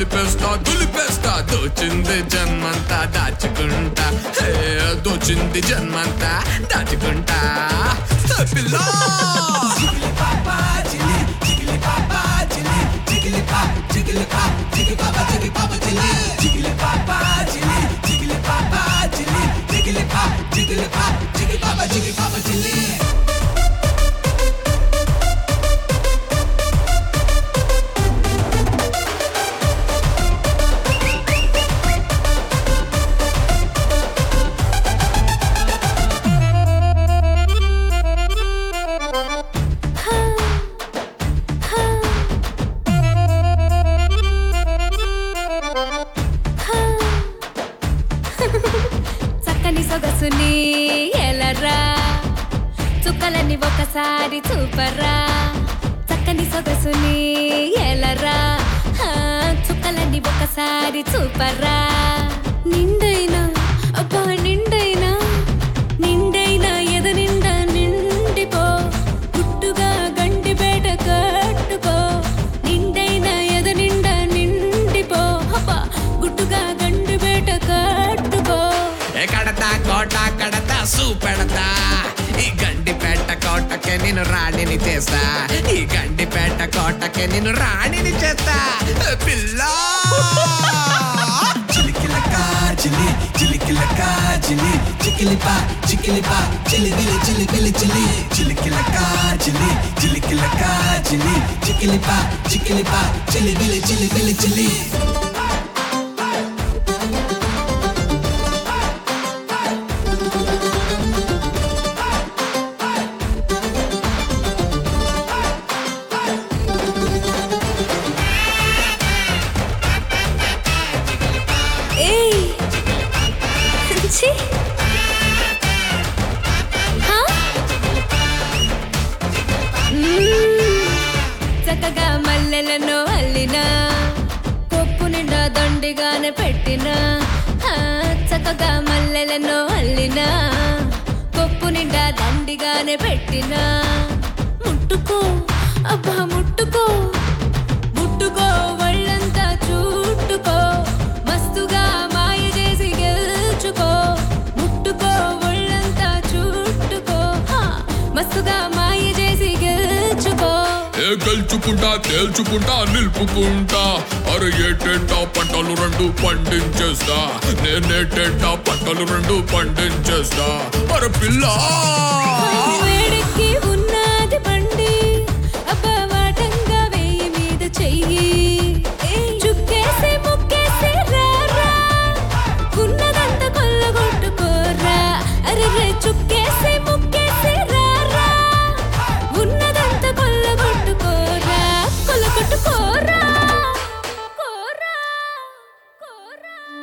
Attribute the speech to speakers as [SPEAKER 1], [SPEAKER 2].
[SPEAKER 1] కలిపేస్తా దులిపేస్తా దోచింది జన్మంతా దాచుకుంటా హే, దోచింది జన్మంతా దాచుకుంటా హే, పిల్లా
[SPEAKER 2] చక్కని సొగసుని ఎలరా చుక్కలని ఒకసారి చూపరా చక్కని సొగసుని ఎలరా హా, చుక్కలని ఒకసారి చూపరా నిండైనా అబ్బా నిండైనా నిండైనా ఎద నిండా నిండిపో గుట్టుగా గండిపేట కట్టుకో నిండైనా ఎద నిండా నిండిపో అబ్బా గుట్టుగా గండిపేట కట్టుకో
[SPEAKER 1] ఏ కడతా కోట కడతా సూపెడతా ఈ గండిపేట కోటకే నేను రాణిని చేస్తా ఈ గండిపేట కోటకే నేను రాణిని చేస్తా ఏ పిల్లా
[SPEAKER 3] చిలికిలకా చిలి చిలికిలకా చిలి చికిలిపా చికిలిపా చిలిబిలి చిలిబిలి చిలి చిలికిలకా చిలి చిలికిలకా చిలి చికిలిపా చికిలిపా చిలిబిలి చిలిబిలి చిలి
[SPEAKER 2] ఏయ్ ఛీ! హా? మ్మ్. చక్కగా మల్లెలను అల్లినా కొప్పు నిండా దండిగానే పెట్టినా హా, చక్కగా మల్లెలను అల్లినా కొప్పు నిండా దండిగానే పెట్టినా ముట్టుకో అబ్బా ముట్టుకో ముట్టుకో ఒళ్ళంతా చుట్టుకో మస్తుగా మాయ చేసి గెలుచుకో ముట్టుకో ఒళ్ళంతా చుట్టుకో హా, మస్తుగా మాయ చేసి గెలుచుకో
[SPEAKER 1] ఏ గెలుచుకుంటా తేల్చుకుంటా నిలుపుకుంటా అరే ఏటేటా పంటలు రెండు పండించేస్తా నేనేటేటా పంటలు రెండు పండించేస్తా అరే పిల్ల